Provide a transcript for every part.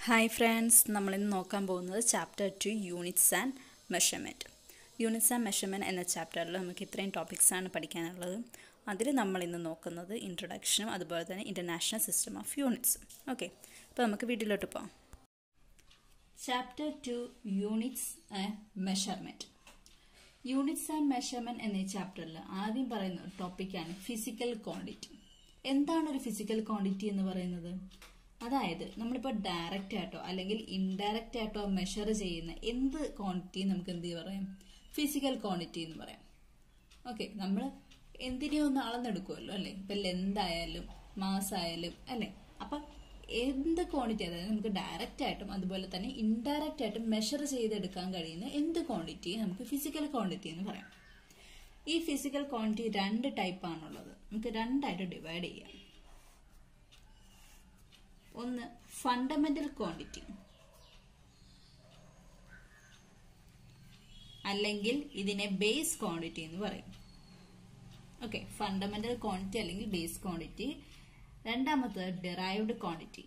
Hi friends നമ്മളിന്ന് നോക്കാൻ പോകുന്നത് chapter two units and measurement units and measurement എന്ന ചാപ്റ്ററിൽ നമുക്ക് ഇത്രയും ടോപ്പിക്സാണ് പഠിക്കാനുള്ളത് അതിൽ നമ്മൾ ഇന്ന് നോക്കുന്നത് ഇൻട്രൊഡക്ഷനും അതുപോലെ തന്നെ international system of units okay അപ്പോൾ നമുക്ക് വീട്ടിലോട്ട് പോകാം chapter two units and measurement units and measurement എന്ന ഈ ചാപ്റ്ററിൽ ആദ്യം പറയുന്ന ടോപ്പിക്കാണ് ഫിസിക്കൽ ക്വാണ്ടിറ്റി എന്താണ് ഒരു ഫിസിക്കൽ ക്വാണ്ടിറ്റി എന്ന് പറയുന്നത് അതായത് നമ്മളിപ്പോൾ ഡയറക്റ്റ് ആയിട്ടോ അല്ലെങ്കിൽ ഇൻഡയറക്റ്റ് ആയിട്ടോ മെഷർ ചെയ്യുന്ന എന്ത് ക്വാണ്ടിറ്റി നമുക്ക് എന്ത് പറയാം ഫിസിക്കൽ ക്വാണ്ടിറ്റി എന്ന് പറയാം ഓക്കെ നമ്മൾ എന്തിനെയും ഒന്ന് അളന്നെടുക്കുമല്ലോ അല്ലേ ഇപ്പം ലെന്ത് ആയാലും മാസ് ആയാലും അല്ലേ അപ്പം എന്ത് ക്വാണ്ടിറ്റി അതായത് നമുക്ക് ഡയറക്റ്റ് ആയിട്ടും അതുപോലെ തന്നെ ഇൻഡയറക്റ്റ് ആയിട്ടും മെഷർ ചെയ്തെടുക്കാൻ കഴിയുന്ന എന്ത് ക്വാണ്ടിറ്റി നമുക്ക് ഫിസിക്കൽ ക്വാണ്ടിറ്റി എന്ന് പറയാം ഈ ഫിസിക്കൽ ക്വാണ്ടിറ്റി രണ്ട് ടൈപ്പ് ആണുള്ളത് നമുക്ക് രണ്ടായിട്ട് ഡിവൈഡ് ചെയ്യാം ഒന്ന് ഫണ്ടമെന്റൽ ക്വാണ്ടിറ്റി അല്ലെങ്കിൽ ഇതിനെ ബേസ് ക്വാണ്ടിറ്റി എന്ന് പറയും ഓക്കെ ഫണ്ടമെന്റൽ ക്വാണ്ടിറ്റി അല്ലെങ്കിൽ ബേസ് ക്വാണ്ടിറ്റി രണ്ടാമത്തത് ഡിറൈവ്ഡ് ക്വാണ്ടിറ്റി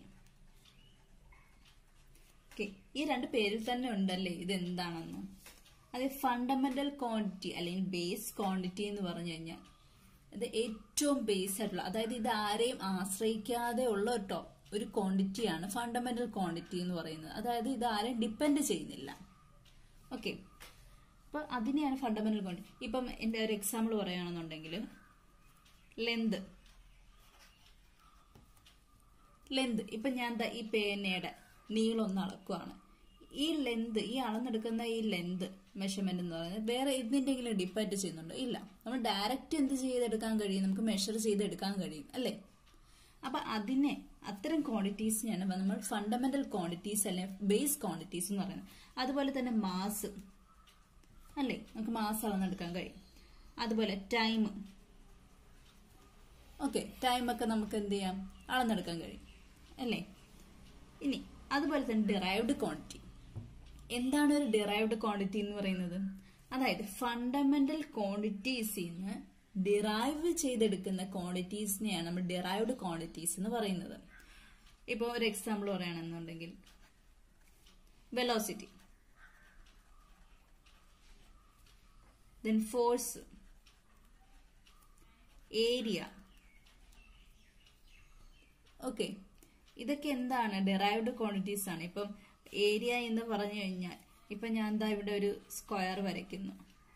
ഓക്കെ ഈ രണ്ട് പേരിൽ തന്നെ ഉണ്ടല്ലേ ഇത് എന്താണെന്ന് അത് ഫണ്ടമെന്റൽ ക്വാണ്ടിറ്റി അല്ലെങ്കിൽ ബേസ് ക്വാണ്ടിറ്റി എന്ന് പറഞ്ഞു കഴിഞ്ഞാൽ ഇത് ഏറ്റവും ബേസ് ആയിട്ടുള്ള അതായത് ഇത് ആരെയും ആശ്രയിക്കാതെ ഉള്ള ഒരു ടോപ്പ് ഒരു ക്വാണ്ടിറ്റിയാണ് ഫണ്ടമെന്റൽ ക്വാണ്ടിറ്റി എന്ന് പറയുന്നത് അതായത് ഇത് ആരെയും ഡിപ്പെൻഡ് ചെയ്യുന്നില്ല ഓക്കെ അപ്പൊ അതിനെയാണ് ഫണ്ടമെന്റൽ ക്വാണ്ടിറ്റി ഇപ്പം എൻ്റെ ഒരു എക്സാമ്പിൾ പറയുകയാണെന്നുണ്ടെങ്കിൽ ലെന്ത് ലെന്ത് ഇപ്പം ഞാൻ ദാ ഈ പേനയുടെ നീളം ഒന്ന് അളക്കുവാണ് ഈ ലെന്ത് ഈ അളന്നെടുക്കുന്ന ഈ ലെന്ത് മെഷർമെന്റ് എന്ന് പറയുന്നത് വേറെ എന്തിൻ്റെങ്കിലും ഡിപ്പെൻഡ് ചെയ്യുന്നുണ്ടോ ഇല്ല നമ്മൾ ഡയറക്റ്റ് എന്ത് ചെയ്തെടുക്കാൻ കഴിയും നമുക്ക് മെഷർ ചെയ്തെടുക്കാൻ കഴിയും അല്ലേ അപ്പൊ അതിനെ അത്തരം ക്വാണ്ടിറ്റീസിനെയാണ് നമ്മൾ ഫണ്ടമെന്റൽ ക്വാണ്ടിറ്റീസ് അല്ലെങ്കിൽ ബേസ് ക്വാണ്ടിറ്റീസ് എന്ന് പറയുന്നത് അതുപോലെ തന്നെ മാസ് അല്ലേ നമുക്ക് മാസ് അളന്നെടുക്കാൻ കഴിയും അതുപോലെ ടൈം ഓക്കെ ടൈമൊക്കെ നമുക്ക് എന്ത് ചെയ്യാം അളന്നെടുക്കാൻ കഴിയും അല്ലേ ഇനി അതുപോലെ തന്നെ ഡിറൈവ്ഡ് ക്വാണ്ടിറ്റി എന്താണ് ഒരു ഡിറൈവ്ഡ് ക്വാണ്ടിറ്റി എന്ന് പറയുന്നത് അതായത് ഫണ്ടമെന്റൽ ക്വാണ്ടിറ്റീസിൽ നിന്ന് ഡിറൈവ് ചെയ്തെടുക്കുന്ന ക്വാണ്ടിറ്റീസിനെയാണ് നമ്മൾ ഡിറൈവ്ഡ് ക്വാണ്ടിറ്റീസ് എന്ന് പറയുന്നത് ഇപ്പോൾ ഒരു എക്സാമ്പിൾ പറയുകയാണെന്നുണ്ടെങ്കിൽ velocity then force area okay ഇതൊക്കെ എന്താണ് ഡിറൈവ്ഡ് ക്വാണ്ടിറ്റീസ് ആണ് ഇപ്പം ഏരിയ എന്ന് പറഞ്ഞു കഴിഞ്ഞാൽ ഇപ്പം ഞാൻ എന്താ ഇവിടെ ഒരു സ്ക്വയർ വരയ്ക്കുന്നു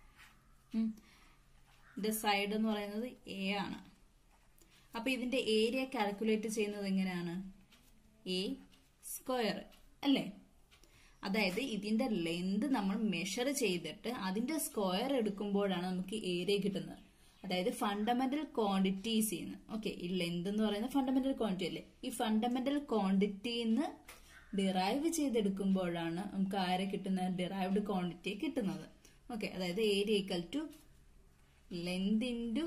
ഇതിന്റെ സൈഡ് എന്ന് പറയുന്നത് എ ആണ് അപ്പൊ ഇതിന്റെ ഏരിയ കാൽക്കുലേറ്റ് ചെയ്യുന്നത് എങ്ങനെയാണ് എ സ്ക്വയർ അല്ലേ അതായത് ഇതിന്റെ ലെന്ത് നമ്മൾ മെഷർ ചെയ്തിട്ട് അതിന്റെ സ്ക്വയർ എടുക്കുമ്പോഴാണ് നമുക്ക് ഏരിയ കിട്ടുന്നത് അതായത് ഫണ്ടമെന്റൽ ക്വാണ്ടിറ്റീസ് ഓക്കെ ഈ ലെന്ത് എന്ന് പറയുന്നത് ഫണ്ടമെന്റൽ ക്വാണ്ടിറ്റി അല്ലേ ഈ ഫണ്ടമെന്റൽ ക്വാണ്ടിറ്റിന്ന് ഡിറൈവ് ചെയ്തെടുക്കുമ്പോഴാണ് നമുക്ക് ആരെ കിട്ടുന്നത് ഡിറൈവ്ഡ് ക്വാണ്ടിറ്റി കിട്ടുന്നത് ഓക്കെ അതായത് area equal to length into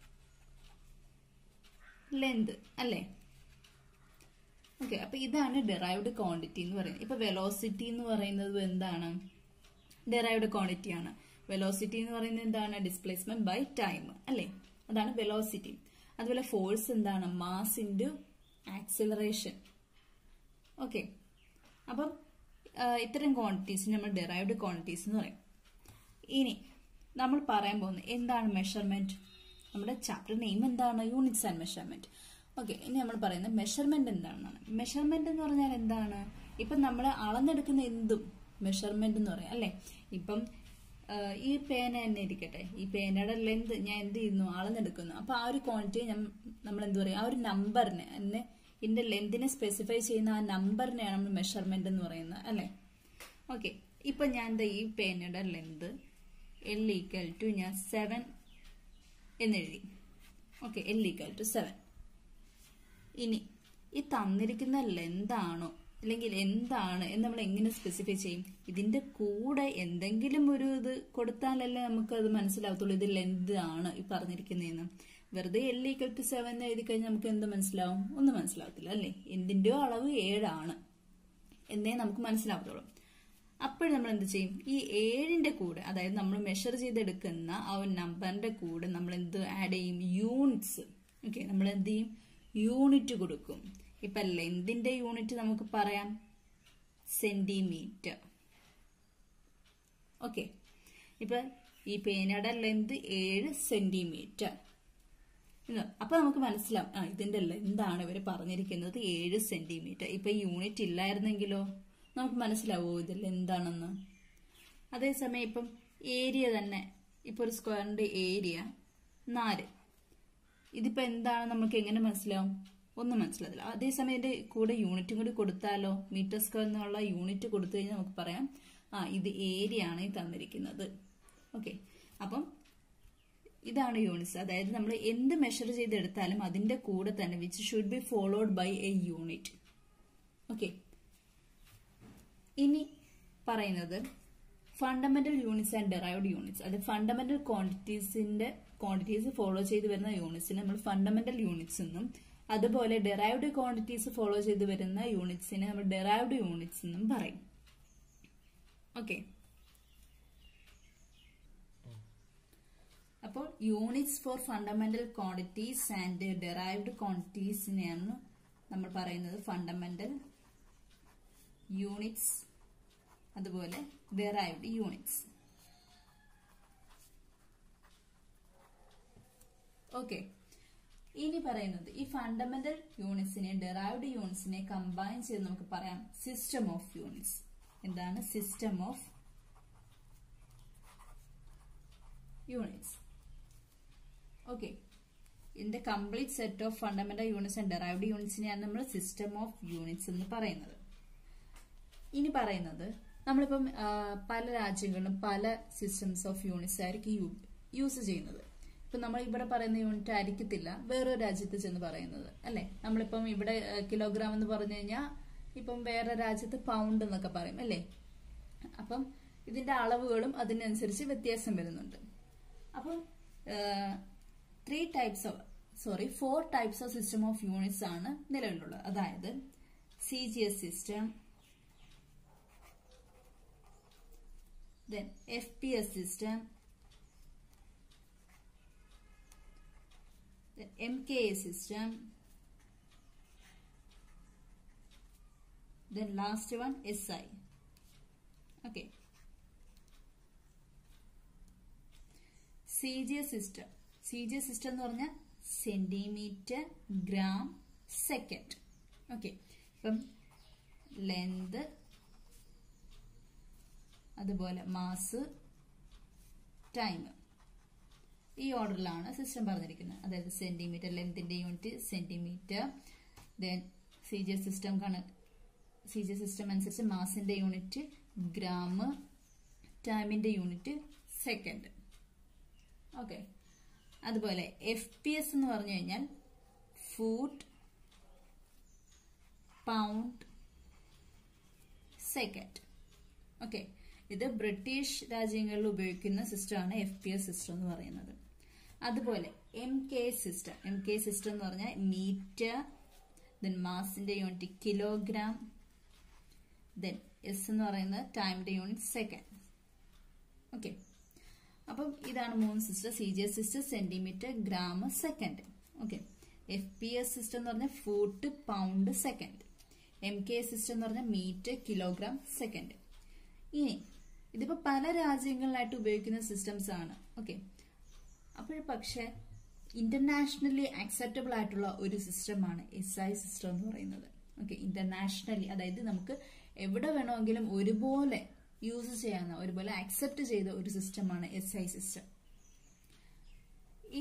length അല്ലേ ഓക്കെ അപ്പൊ ഇതാണ് ഡിറൈവ്ഡ് ക്വാണ്ടിറ്റി എന്ന് പറയുന്നത് ഇപ്പൊ വെലോസിറ്റി എന്ന് പറയുന്നത് എന്താണ് ഡിറൈവ്ഡ് ക്വാണ്ടിറ്റി ആണ് വെലോസിറ്റി എന്ന് പറയുന്നത് എന്താണ് ഡിസ്പ്ലേസ്മെന്റ് ബൈ ടൈം അല്ലേ അതാണ് വെലോസിറ്റി അതുപോലെ ഫോഴ്സ് എന്താണ് മാസ് ഇൻറ്റു ആക്സിലറേഷൻ ഓക്കെ അപ്പം ഇത്തരം ക്വാണ്ടിറ്റീസ് നമ്മൾ ഡിറൈവ്ഡ് ക്വാണ്ടിറ്റീസ് എന്ന് പറയും ഇനി നമ്മൾ പറയാൻ പോകുന്നത് എന്താണ് മെഷർമെന്റ് നമ്മുടെ ചാപ്റ്റർ നെയിം എന്താണ് യൂണിറ്റ്സ് ആൻഡ് മെഷർമെന്റ് ഓക്കെ ഇനി നമ്മൾ പറയുന്നത് മെഷർമെന്റ് എന്താണെന്നാണ് മെഷർമെന്റ് എന്ന് പറഞ്ഞാൽ എന്താണ് ഇപ്പം നമ്മൾ അളന്നെടുക്കുന്ന എന്തും മെഷർമെന്റ് എന്ന് പറയാം അല്ലേ ഇപ്പം ഈ പേന തന്നെ ഇരിക്കട്ടെ ഈ പേനയുടെ ലെന്ത് ഞാൻ എന്ത് ചെയ്യുന്നു അളന്നെടുക്കുന്നു അപ്പൊ ആ ഒരു ക്വാണ്ടിറ്റി നമ്മൾ എന്ത് പറയും ആ ഒരു നമ്പറിനെ എന്നെ ഇതിന്റെ ലെന്തിനെ സ്പെസിഫൈ ചെയ്യുന്ന ആ നമ്പറിനെയാണ് നമ്മൾ മെഷർമെന്റ് എന്ന് പറയുന്നത് അല്ലേ ഓക്കെ ഇപ്പൊ ഞാൻ ഈ പേനയുടെ ലെന്ത് എൽ ഈക്വൽ ടു ഞാൻ സെവൻ എന്നെഴുതി okay L equal to seven ഇനി ഈ തന്നിരിക്കുന്ന ലെന്താണോ അല്ലെങ്കിൽ എന്താണ് എന്ന് നമ്മൾ എങ്ങനെ സ്പെസിഫൈ ചെയ്യും ഇതിന്റെ കൂടെ എന്തെങ്കിലും ഒരു ഇത് കൊടുത്താലല്ലേ നമുക്ക് അത് മനസ്സിലാവത്തുള്ളൂ ഇത് ലെന്ത് ആണ് ഈ പറഞ്ഞിരിക്കുന്നതെന്ന് വെറുതെ എൽ ഈക്വൽ ടു സെവൻ എഴുതി കഴിഞ്ഞാൽ നമുക്ക് എന്ത് മനസ്സിലാവും ഒന്നും മനസ്സിലാവത്തില്ല അല്ലേ എന്തിന്റെയോ അളവ് ഏഴാണ് എന്നേ നമുക്ക് മനസ്സിലാവത്തുള്ളൂ അപ്പോൾ നമ്മൾ എന്ത് ചെയ്യും ഈ ഏഴിന്റെ കൂടെ അതായത് നമ്മൾ മെഷർ ചെയ്തെടുക്കുന്ന ആ ഒരു നമ്പറിന്റെ കൂടെ നമ്മൾ എന്ത് ആഡ് ചെയ്യും യൂണിറ്റ്സ് ഓക്കെ നമ്മൾ എന്ത് ചെയ്യും യൂണിറ്റ് കൊടുക്കും ഇപ്പൊ ലെന്തിന്റെ യൂണിറ്റ് നമുക്ക് പറയാം സെന്റിമീറ്റർ ഓക്കെ ഇപ്പൊ ഈ പേനയുടെ ലെന്ത് ഏഴ് സെന്റിമീറ്റർ അപ്പൊ നമുക്ക് മനസ്സിലാവും ആ ഇതിന്റെ ലെന്താണ് ഇവർ പറഞ്ഞിരിക്കുന്നത് ഏഴ് സെന്റിമീറ്റർ ഇപ്പൊ യൂണിറ്റ് ഇല്ലായിരുന്നെങ്കിലോ നമുക്ക് മനസ്സിലാവോ ഇത് ലെന്താണെന്ന് അതേസമയം ഇപ്പം ഏരിയ തന്നെ ഇപ്പൊ ഒരു സ്ക്വയറിന്റെ ഏരിയ നാല് ഇതിപ്പോ എന്താണ് നമുക്ക് എങ്ങനെ മനസ്സിലാവും ഒന്നും മനസ്സിലാവില്ല അതേസമയം ഇതിന്റെ കൂടെ യൂണിറ്റും കൂടി കൊടുത്താലോ മീറ്റർ സ്ക്വയർ എന്നുള്ള യൂണിറ്റ് കൊടുത്തു കഴിഞ്ഞാൽ നമുക്ക് പറയാം ആ ഇത് ഏരിയ ആണ് ഈ തന്നിരിക്കുന്നത് ഓക്കെ അപ്പം ഇതാണ് യൂണിറ്റ്സ് അതായത് നമ്മൾ എന്ത് മെഷർ ചെയ്തെടുത്താലും അതിന്റെ കൂടെ തന്നെ which should be followed by a unit okay ഇനി പറയുന്നത് fundamental units and derived units അത് ഫണ്ടമെന്റൽ ക്വാണ്ടിറ്റീസിന്റെ ക്വാണ്ടിറ്റീസ് ഫോളോ ചെയ്ത് വരുന്ന യൂണിറ്റ്സിന് നമ്മൾ ഫണ്ടമെന്റൽ യൂണിറ്റ്സ് എന്നും അതുപോലെ ഡെറൈവ്ഡ് ക്വാണ്ടിറ്റീസ് ഫോളോ ചെയ്ത് വരുന്ന യൂണിറ്റ്സിനെ നമ്മൾ ഡെറൈവ്ഡ് യൂണിറ്റ്സ് എന്നും പറയും ഓക്കെ അപ്പോൾ units for fundamental quantities and derived ക്വാണ്ടിറ്റീസിനെയാണ് നമ്മൾ പറയുന്നത് ഫണ്ടമെന്റൽ യൂണിറ്റ്സ് അതുപോലെ ഡെറൈവ്ഡ് യൂണിറ്റ്സ് ഓക്കെ ഇനി പറയുന്നത് ഈ ഫണ്ടമെന്റൽ യൂണിറ്റ്സിനെ ഡെറൈവ്ഡ് യൂണിറ്റ്സിനെ കമ്പൈൻ ചെയ്ത് നമുക്ക് പറയാം സിസ്റ്റം ഓഫ് യൂണിറ്റ്സ് എന്താണ് സിസ്റ്റം ഓഫ് യൂണിറ്റ്സ് ഓക്കെ ഇതിന്റെ complete set of fundamental units and derived യൂണിറ്റ്സിനെയാണ് നമ്മൾ സിസ്റ്റം ഓഫ് യൂണിറ്റ്സ് എന്ന് പറയുന്നത് ഇനി പറയുന്നത് നമ്മളിപ്പം പല രാജ്യങ്ങളിലും പല സിസ്റ്റംസ് ഓഫ് യൂണിറ്റ്സ് ആയിരിക്കും യൂസ് ചെയ്യുന്നത് ഇപ്പം നമ്മൾ ഇവിടെ പറയുന്ന യൂണിറ്റ് ആയിരിക്കത്തില്ല വേറൊരു രാജ്യത്ത് ചെന്ന് പറയുന്നത് അല്ലെ നമ്മളിപ്പം ഇവിടെ കിലോഗ്രാം എന്ന് പറഞ്ഞു കഴിഞ്ഞാൽ ഇപ്പം വേറെ രാജ്യത്ത് പൗണ്ട് എന്നൊക്കെ പറയും അല്ലേ അപ്പം ഇതിന്റെ അളവുകളും അതിനനുസരിച്ച് വ്യത്യാസം വരുന്നുണ്ട് അപ്പം three types of sorry four types of system of units ആണ് നിലവിലുള്ളത് അതായത് C G S system then FPS system, then MKA system, then last one SI. Okay. C G S system C G S system എന്ന് പറഞ്ഞാൽ centimetre gram second okay ഇപ്പം length അതുപോലെ mass time ഈ ഓർഡറിലാണ് system പറഞ്ഞിരിക്കുന്നത് അതായത് centimetre ലെങ്തിന്റെ unit centimetre then C G S system കണ സി ജി എസ് സിസ്റ്റം അനുസരിച്ച് മാസിന്റെ യൂണിറ്റ് ഗ്രാം ടൈമിന്റെ യൂണിറ്റ് സെക്കൻഡ് ഓക്കെ അതുപോലെ എഫ് പി എസ് എന്ന് പറഞ്ഞു കഴിഞ്ഞാൽ ഫൂട്ട് പൗണ്ട് സെക്കൻഡ് ഓക്കെ ഇത് ബ്രിട്ടീഷ് രാജ്യങ്ങളിൽ ഉപയോഗിക്കുന്ന സിസ്റ്റമാണ് എഫ് പി എസ് സിസ്റ്റം എന്ന് പറയുന്നത് അതുപോലെ M K system M K system എന്ന് പറഞ്ഞാൽ മീറ്റർ ദെൻ മാസിന്റെ യൂണിറ്റ് കിലോഗ്രാം ദെൻ എസ് എന്ന് പറയുന്നത് ടൈമിന്റെ യൂണിറ്റ് സെക്കൻഡ് ഓക്കെ അപ്പം ഇതാണ് മൂന്ന് system C G S system centimetre gram second okay F P S system എന്ന് പറഞ്ഞാൽ foot pound second M K system എന്ന് പറഞ്ഞാൽ മീറ്റർ കിലോഗ്രാം സെക്കൻഡ് ഇനി ഇതിപ്പോ പല രാജ്യങ്ങളിലായിട്ട് ഉപയോഗിക്കുന്ന സിസ്റ്റംസ് ആണ് ഓക്കെ അപ്പോൾ പക്ഷെ ഇന്റർനാഷണലി അക്സെപ്റ്റബിൾ ആയിട്ടുള്ള ഒരു സിസ്റ്റമാണ് എസ് ഐ സിസ്റ്റം എന്ന് പറയുന്നത് ഓക്കെ ഇന്റർനാഷണലി അതായത് നമുക്ക് എവിടെ വേണമെങ്കിലും ഒരുപോലെ യൂസ് ചെയ്യാവുന്ന ഒരുപോലെ അക്സെപ്റ്റ് ചെയ്ത ഒരു സിസ്റ്റമാണ് എസ് ഐ സിസ്റ്റം ഈ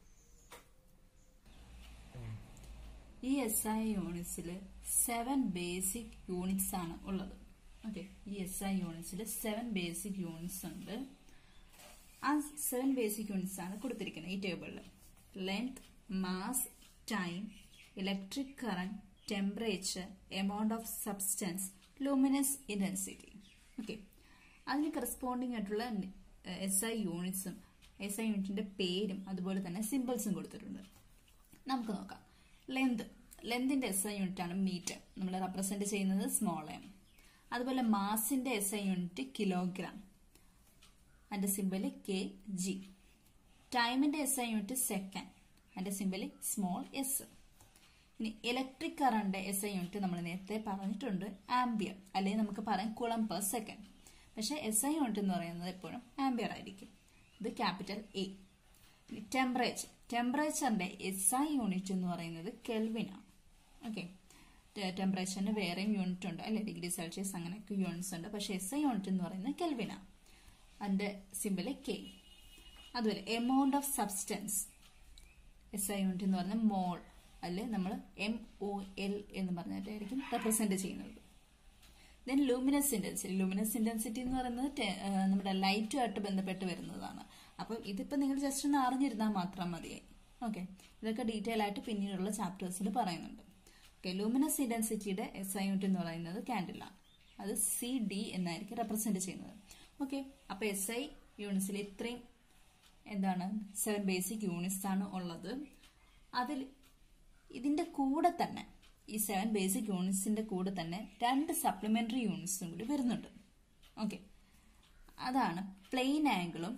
ഈ എസ് ഐ യൂണിറ്റ്സിൽ സെവൻ ബേസിക് യൂണിറ്റ്സ് ആണ് ഉള്ളത് ഓക്കെ ഈ എസ് ഐ യൂണിറ്റ്സിൽ സെവൻ ബേസിക് യൂണിറ്റ്സ് ഉണ്ട് ആ സെവൻ ബേസിക് യൂണിറ്റ്സ് ആണ് കൊടുത്തിരിക്കുന്നത് ഈ ടേബിളിൽ length mass time electric current temperature amount of substance luminous intensity okay അതിന് കറസ്പോണ്ടിങ് ആയിട്ടുള്ള എസ് ഐ യൂണിറ്റ്സും എസ് ഐ യൂണിറ്റിന്റെ പേരും അതുപോലെ തന്നെ സിമ്പിൾസും കൊടുത്തിട്ടുണ്ട് നമുക്ക് നോക്കാം ലെന്ത് ലെന്തിന്റെ എസ് ഐ യൂണിറ്റ് ആണ് മീറ്റർ നമ്മൾ റെപ്രസെന്റ് ചെയ്യുന്നത് സ്മോൾ എം അതുപോലെ മാസിന്റെ എസ് ഐ യൂണിറ്റ് കിലോഗ്രാം അതിന്റെ സിമ്പല് കെ ജി ടൈമിന്റെ എസ് ഐ യൂണിറ്റ് സെക്കൻഡ് അതിന്റെ സിമ്പല് സ്മോൾ എസ് ഇനി electric current S I unit നമ്മൾ നേരത്തെ പറഞ്ഞിട്ടുണ്ട് ആംബിയർ അല്ലെങ്കിൽ നമുക്ക് പറയാം കുളം പെർ സെക്കൻഡ് പക്ഷേ എസ് ഐ യൂണിറ്റ് എന്ന് പറയുന്നത് എപ്പോഴും ആംബിയർ ആയിരിക്കും ഇത് ക്യാപിറ്റൽ എ ടെമ്പറേച്ചർ ടെമ്പറേച്ചറിന്റെ എസ് ഐ യൂണിറ്റ് എന്ന് പറയുന്നത് കെൽവിനാണ് ഓക്കെ ടെമ്പറേച്ചറിന് വേറെയും യൂണിറ്റ് ഉണ്ട് അല്ലെ ഡിഗ്രി സെൽഷ്യസ് അങ്ങനെയൊക്കെ യൂണിറ്റ്സ് ഉണ്ട് പക്ഷേ എസ് ഐ യൂണിറ്റ് എന്ന് പറയുന്നത് കെൽവിനാണ് അതിന്റെ സിമ്പിള് കെ അതുപോലെ amount of substance S I unit എന്ന് പറഞ്ഞാൽ മോൾ അല്ലെ നമ്മൾ എം ഒ എൽ എന്ന് പറഞ്ഞിട്ടായിരിക്കും റെപ്രസെന്റ് ചെയ്യുന്നത് then luminous intensity luminous intensity എന്ന് പറയുന്നത് ടെ- ആ, നമ്മുടെ ലൈറ്റുമായിട്ട് ബന്ധപ്പെട്ട് വരുന്നതാണ് അപ്പം ഇതിപ്പോൾ നിങ്ങൾ ജസ്റ്റ് ഒന്ന് അറിഞ്ഞിരുന്നാൽ മാത്രം മതിയായി ഓക്കെ ഇതൊക്കെ ഡീറ്റെയിൽ ആയിട്ട് പിന്നീടുള്ള ചാപ്റ്റേഴ്സിൽ പറയുന്നുണ്ട് ഓക്കെ ലൂമിനസ് ഇന്റൻസിറ്റിയുടെ എസ് ഐ യൂണിറ്റ് എന്ന് പറയുന്നത് കാൻഡില അത് സി ഡി എന്നായിരിക്കും റെപ്രസെന്റ് ചെയ്യുന്നത് ഓക്കെ അപ്പോൾ എസ് ഐ യൂണിറ്റ്സിൽ ഇത്രയും എന്താണ് സെവൻ ബേസിക് യൂണിറ്റ്സ് ആണ് ഉള്ളത് അതിൽ ഇതിന്റെ കൂടെ തന്നെ ഈ സെവൻ ബേസിക് യൂണിറ്റ്സിന്റെ കൂടെ തന്നെ രണ്ട് സപ്ലിമെന്ററി യൂണിറ്റ്സും കൂടി വരുന്നുണ്ട് ഓക്കെ അതാണ് പ്ലെയിൻ ആംഗിളും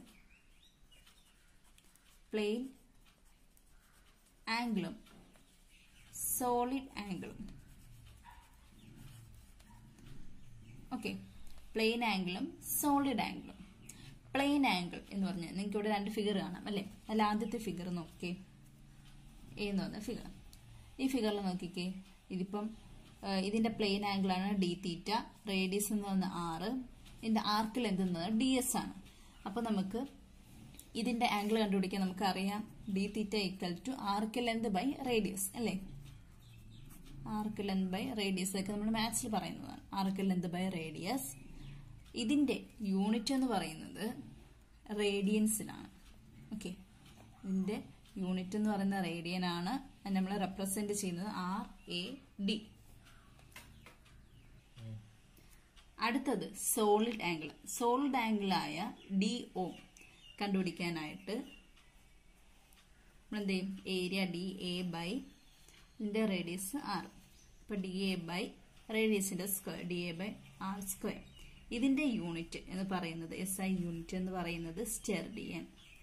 പ്ലെയിൻ ആംഗിളും സോളിഡ് ആംഗിളും ഓക്കെ പ്ലെയിൻ ആംഗിളും സോളിഡ് ആംഗിളും പ്ലെയിൻ ആംഗിൾ എന്ന് പറഞ്ഞാൽ നിങ്ങൾക്ക് ഇവിടെ രണ്ട് ഫിഗർ കാണാം അല്ലേ അതിൽ ആദ്യത്തെ ഫിഗർ നോക്കിയേ എ എന്ന് പറഞ്ഞ ഫിഗർ ഈ ഫിഗറിൽ നോക്കിക്കേ ഇതിപ്പം ആ, ഇതിന്റെ പ്ലെയിൻ ആംഗിൾ ആണ് ഡി തീറ്റ റേഡിയസ് എന്ന് പറഞ്ഞ ആറ് ഇതിന്റെ ആർക്ക് ലെന്ത് എന്നത് ഡി എസ് ആണ് അപ്പൊ നമുക്ക് ഇതിന്റെ ആംഗിൾ കണ്ടുപിടിക്കാൻ നമുക്ക് അറിയാം D theta equal to arc length by radius അല്ലേ ആർക്ക് ലെന്ത് ബൈ റേഡിയസ് ഒക്കെ നമ്മൾ മാത്സിൽ പറയുന്നതാണ് ആർക്ക് ലെന്ത് ബൈ റേഡിയസ് ഇതിന്റെ യൂണിറ്റ് എന്ന് പറയുന്നത് റേഡിയൻസിലാണ് ഓക്കെ ഇതിന്റെ യൂണിറ്റ് എന്ന് പറയുന്ന റേഡിയൻ ആണ് നമ്മൾ റെപ്രസെന്റ് ചെയ്യുന്നത് ആർ എ ഡി അടുത്തത് സോളിഡ് ആംഗിൾ സോളിഡ് ആംഗിളായ ഡി ഒ കണ്ടുപിടിക്കാനായിട്ട് നമ്മൾ എന്ത് ചെയ്യും ഏരിയ ഡി എ ബൈ ഇതിന്റെ റേഡിയസ് ആർ ഇപ്പൊ ഡി എ ബൈ റേഡിയസിന്റെ square D A by R square ഇതിന്റെ യൂണിറ്റ് എന്ന് പറയുന്നത് എസ് ഐ യൂണിറ്റ് എന്ന് പറയുന്നത് സ്റ്റെർഡിയൻ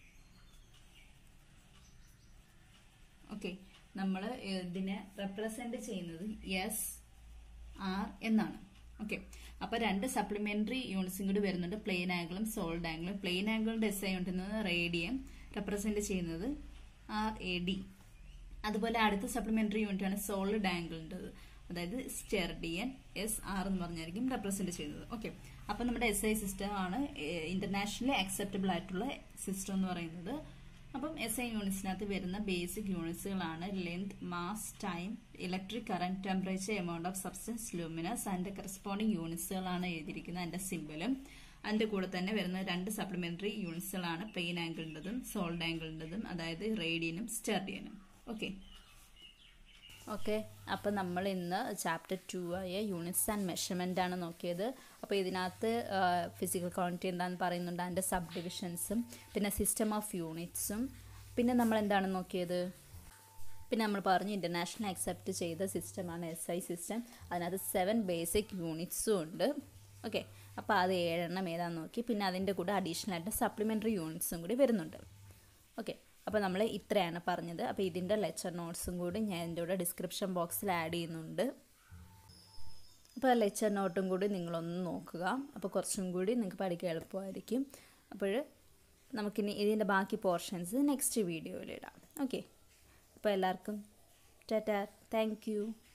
ഓക്കെ നമ്മൾ ഇതിനെ റെപ്രസെന്റ് ചെയ്യുന്നത് എസ് ആർ എന്നാണ് ഓക്കെ അപ്പൊ രണ്ട് സപ്ലിമെന്ററി യൂണിറ്റ്സും കൂടി വരുന്നുണ്ട് പ്ലെയിൻ ആംഗിളും സോൾഡ് ആംഗിളും പ്ലെയിൻ ആംഗിളിന്റെ S I unit radian represent ചെയ്യുന്നത് ആർ എ ഡി അതുപോലെ അടുത്ത സപ്ലിമെന്ററി യൂണിറ്റ് ആണ് സോളിഡ് ആംഗിളിൻ്റെത് അതായത് സ്റ്റെർഡിയൻ എസ് ആർ എന്ന് പറഞ്ഞായിരിക്കും റെപ്രസെന്റ് ചെയ്യുന്നത് ഓക്കെ അപ്പൊ നമ്മുടെ എസ് ഐ സിസ്റ്റം ആണ് ഇന്റർനാഷണലി അക്സെപ്റ്റബിൾ ആയിട്ടുള്ള സിസ്റ്റം എന്ന് പറയുന്നത് അപ്പം എസ് ഐ യൂണിറ്റ്സിനകത്ത് വരുന്ന ബേസിക് യൂണിറ്റ്സുകളാണ് length mass time electric current temperature amount of substance luminous അതിന്റെ കറസ്പോണ്ടിങ് യൂണിറ്റ്സുകളാണ് എഴുതിയിരിക്കുന്നത് അതിന്റെ സിമ്പിളും അതിന്റെ കൂടെ തന്നെ വരുന്ന രണ്ട് സപ്ലിമെന്ററി യൂണിറ്റ്സുകളാണ് പ്ലെയിൻ ആംഗിളിൻ്റെതും സോൾഡ് ആംഗിളിൻ്റെതും അതായത് റേഡിയനും സ്റ്റെർഡിയനും ഓക്കെ ഓക്കെ അപ്പോൾ നമ്മൾ ഇന്ന് ചാപ്റ്റർ ടു ആയ യൂണിറ്റ്സ് ആൻഡ് മെഷർമെൻ്റ് ആണ് നോക്കിയത് അപ്പോൾ ഇതിനകത്ത് ഫിസിക്കൽ ക്വാണ്ടിറ്റി എന്താണെന്ന് പറയുന്നുണ്ട് അതിൻ്റെ സബ് ഡിവിഷൻസും പിന്നെ സിസ്റ്റം ഓഫ് യൂണിറ്റ്സും പിന്നെ നമ്മൾ എന്താണ് നോക്കിയത് പിന്നെ നമ്മൾ പറഞ്ഞു ഇൻ്റർനാഷണൽ അക്സെപ്റ്റ് ചെയ്ത സിസ്റ്റമാണ് എസ് ഐ സിസ്റ്റം അതിനകത്ത് സെവൻ ബേസിക് യൂണിറ്റ്സും ഉണ്ട് ഓക്കെ അപ്പോൾ അത് ഏഴെണ്ണം ഏതാണെന്ന് നോക്കി പിന്നെ അതിൻ്റെ കൂടെ അഡീഷണൽ ആയിട്ട് സപ്ലിമെൻ്ററി യൂണിറ്റ്സും കൂടി വരുന്നുണ്ട് ഓക്കെ അപ്പോൾ നമ്മൾ ഇത്രയാണ് പറഞ്ഞത് അപ്പോൾ ഇതിൻ്റെ ലെക്ചർ നോട്ട്സും കൂടി ഞാൻ എൻ്റെ കൂടെ ഡിസ്ക്രിപ്ഷൻ ബോക്സിൽ ആഡ് ചെയ്യുന്നുണ്ട് അപ്പോൾ ആ ലെക്ചർ നോട്ടും കൂടി നിങ്ങളൊന്ന് നോക്കുക അപ്പോൾ കുറച്ചും കൂടി നിങ്ങൾക്ക് പഠിക്കാൻ എളുപ്പമായിരിക്കും അപ്പോൾ നമുക്കിനി ഇതിൻ്റെ ബാക്കി പോർഷൻസ് നെക്സ്റ്റ് വീഡിയോയിൽ ഇടാം ഓക്കെ അപ്പോൾ എല്ലാവർക്കും ടാറ്റാ താങ്ക് യു